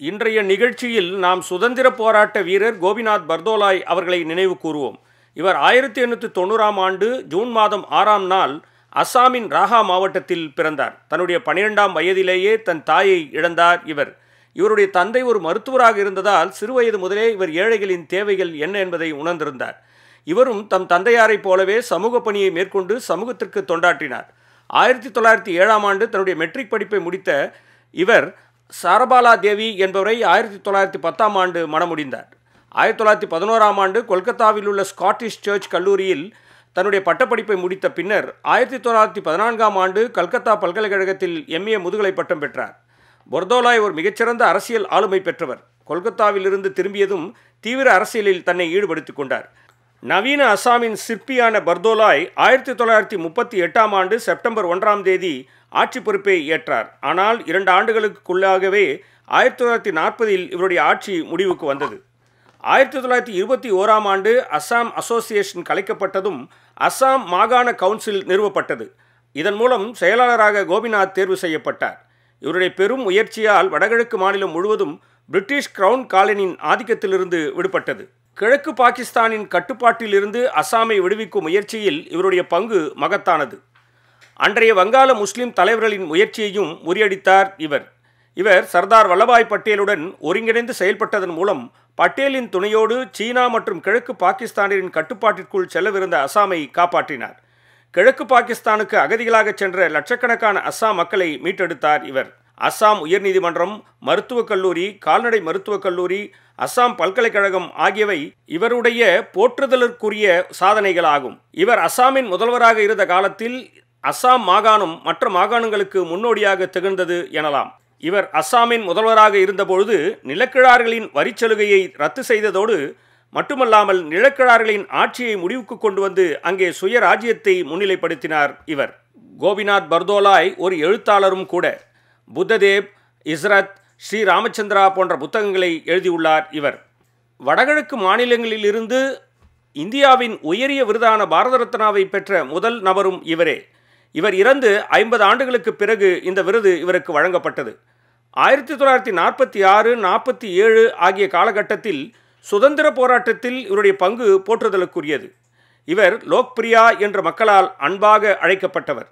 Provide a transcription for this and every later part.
இன்றைய நிகழ்ச்சியில் நாம் சுதந்திர போராட்ட வீரர் கோபிநாத் பர்தோலாய் அவர்களை நினைவு கூறுவோம் இவர் ஆயிரத்தி எண்ணூற்றி தொண்ணூறாம் ஆண்டு ஜூன் மாதம் ஆறாம் நாள் அஸ்ஸாமின் ராகா மாவட்டத்தில் பிறந்தார் தன்னுடைய பனிரெண்டாம் வயதிலேயே தன் தாயை இழந்தார் இவர் இவருடைய தந்தை ஒரு மருத்துவராக இருந்ததால் சிறுவயது முதலே இவர் ஏழைகளின் தேவைகள் என்ன என்பதை உணர்ந்திருந்தார் இவரும் தம் தந்தையாரைப் போலவே சமூக பணியை மேற்கொண்டு சமூகத்திற்கு தொண்டாற்றினார் ஆயிரத்தி தொள்ளாயிரத்தி ஏழாம் ஆண்டு தன்னுடைய மெட்ரிக் படிப்பை முடித்த இவர் சாரபாலா தேவி என்பவரை ஆயிரத்தி தொள்ளாயிரத்தி பத்தாம் ஆண்டு மணமுடிந்தார் ஆயிரத்தி தொள்ளாயிரத்தி பதினோராம் ஆண்டு கொல்கத்தாவில் உள்ள ஸ்காட்டிஷ் சர்ச் கல்லூரியில் தன்னுடைய பட்டப்படிப்பை முடித்த பின்னர் ஆயிரத்தி தொள்ளாயிரத்தி பதினான்காம் ஆண்டு கல்கத்தா பல்கலைக்கழகத்தில் எம்ஏ முதுகலை பட்டம் பெற்றார் பொர்தோலாய் ஒரு மிகச்சிறந்த அரசியல் ஆளுமை பெற்றவர் கொல்கத்தாவில் இருந்து திரும்பியதும் தீவிர அரசியலில் தன்னை ஈடுபடுத்திக் கொண்டார் நவீன அசாமின் சிற்பியான பர்தோலாய் ஆயிரத்தி தொள்ளாயிரத்தி முப்பத்தி எட்டாம் ஆண்டு செப்டம்பர் ஒன்றாம் தேதி ஆட்சி பொறுப்பை ஏற்றார் ஆனால் இரண்டு ஆண்டுகளுக்குள்ளாகவே ஆயிரத்தி தொள்ளாயிரத்தி நாற்பதில் இவருடைய ஆட்சி முடிவுக்கு வந்தது ஆயிரத்தி தொள்ளாயிரத்தி இருபத்தி ஓராம் ஆண்டு அஸ்ஸாம் அசோசியேஷன் கலைக்கப்பட்டதும் அஸ்ஸாம் மாகாண கவுன்சில் நிறுவப்பட்டது இதன் மூலம் செயலாளராக கோபிநாத் தேர்வு செய்யப்பட்டார் இவருடைய பெரும் முயற்சியால் வடகிழக்கு மாநிலம் முழுவதும் பிரிட்டிஷ் கிரவுன் காலனின் ஆதிக்கத்திலிருந்து விடுபட்டது கிழக்கு பாகிஸ்தானின் கட்டுப்பாட்டிலிருந்து அஸ்ஸாமை விடுவிக்கும் முயற்சியில் இவருடைய பங்கு மகத்தானது அன்றைய வங்காள முஸ்லிம் தலைவர்களின் முயற்சியையும் முறியடித்தார் இவர் இவர் சர்தார் வல்லபாய் பட்டேலுடன் ஒருங்கிணைந்து செயல்பட்டதன் மூலம் பட்டேலின் துணையோடு சீனா மற்றும் கிழக்கு பாகிஸ்தானின் கட்டுப்பாட்டிற்குள் செல்லவிருந்த அசாமை காப்பாற்றினார் கிழக்கு பாகிஸ்தானுக்கு அகதிகளாகச் சென்ற லட்சக்கணக்கான அஸ்ஸாம் மக்களை மீட்டெடுத்தார் இவர் அஸ்ஸாம் உயர்நீதிமன்றம் மருத்துவக் கல்லூரி கால்நடை மருத்துவக் கல்லூரி அஸ்ஸாம் பல்கலைக்கழகம் ஆகியவை இவருடைய போற்றுதலுக்குரிய சாதனைகளாகும் இவர் அஸ்ஸாமின் முதல்வராக இருந்த காலத்தில் அஸ்ஸாம் மாகாணம் மற்ற மாகாணங்களுக்கு முன்னோடியாக திகழ்ந்தது எனலாம் இவர் அஸ்ஸாமின் முதல்வராக இருந்தபொழுது நிலக்கிழார்களின் வரிச்சலுகையை ரத்து செய்ததோடு மட்டுமல்லாமல் நிலக்கிழார்களின் ஆட்சியை முடிவுக்கு கொண்டு வந்து அங்கே சுயராஜ்யத்தை முன்னிலைப்படுத்தினார் இவர் கோபிநாத் பர்தோலாய் ஒரு எழுத்தாளரும் கூட புத்ததேவ் இஸ்ரத் ஸ்ரீ ராமச்சந்திரா போன்ற புத்தகங்களை எழுதியுள்ளார் இவர் வடகிழக்கு மாநிலங்களிலிருந்து இந்தியாவின் உயரிய விருதான பாரத ரத்னாவை பெற்ற முதல் நபரும் இவரே இவர் இறந்து ஐம்பது ஆண்டுகளுக்கு பிறகு இந்த விருது இவருக்கு வழங்கப்பட்டது ஆயிரத்தி தொள்ளாயிரத்தி நாற்பத்தி ஆறு நாற்பத்தி ஏழு ஆகிய காலகட்டத்தில் சுதந்திர போராட்டத்தில் இவருடைய பங்கு போற்றுதலுக்குரியது இவர் லோக்பிரியா என்ற மக்களால் அன்பாக அழைக்கப்பட்டவர்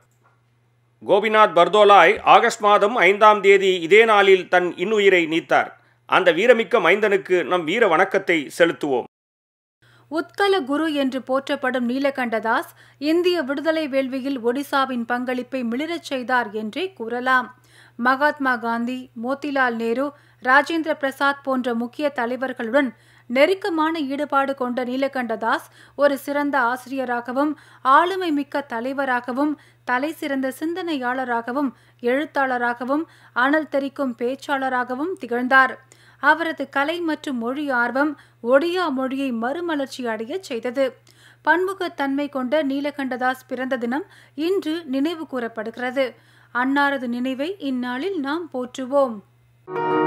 கோபிநாத் பர்தோலாய் ஆகஸ்ட் மாதம் ஐந்தாம் தேதி இதே நாளில் தன் இன்னுயிரை நீத்தார் அந்த வீரமிக்க மைந்தனுக்கு நம் வீர வணக்கத்தை செலுத்துவோம் உத்கல குரு என்று போற்றப்படும் நீலகண்டதாஸ் இந்திய விடுதலை வேள்வியில் ஒடிசாவின் பங்களிப்பை மிளிரச் செய்தார் என்றே கூறலாம் மகாத்மா காந்தி மோத்திலால் நேரு ராஜேந்திர பிரசாத் போன்ற முக்கிய தலைவர்களுடன் நெருக்கமான ஈடுபாடு கொண்ட நீலகண்டதாஸ் ஒரு சிறந்த ஆசிரியராகவும் ஆளுமை மிக்க தலைவராகவும் தலை சிறந்த சிந்தனையாளராகவும் எழுத்தாளராகவும் அனல் தெரிக்கும் பேச்சாளராகவும் திகழ்ந்தார் அவரது கலை மற்றும் மொழி ஆர்வம் ஒடியா மொழியை மறுமலர்ச்சி அடையச் செய்தது பன்முகத்தன்மை கொண்ட நீலகண்டதாஸ் பிறந்த தினம் இன்று நினைவு கூறப்படுகிறது அன்னாரது நினைவை இந்நாளில் நாம் போற்றுவோம்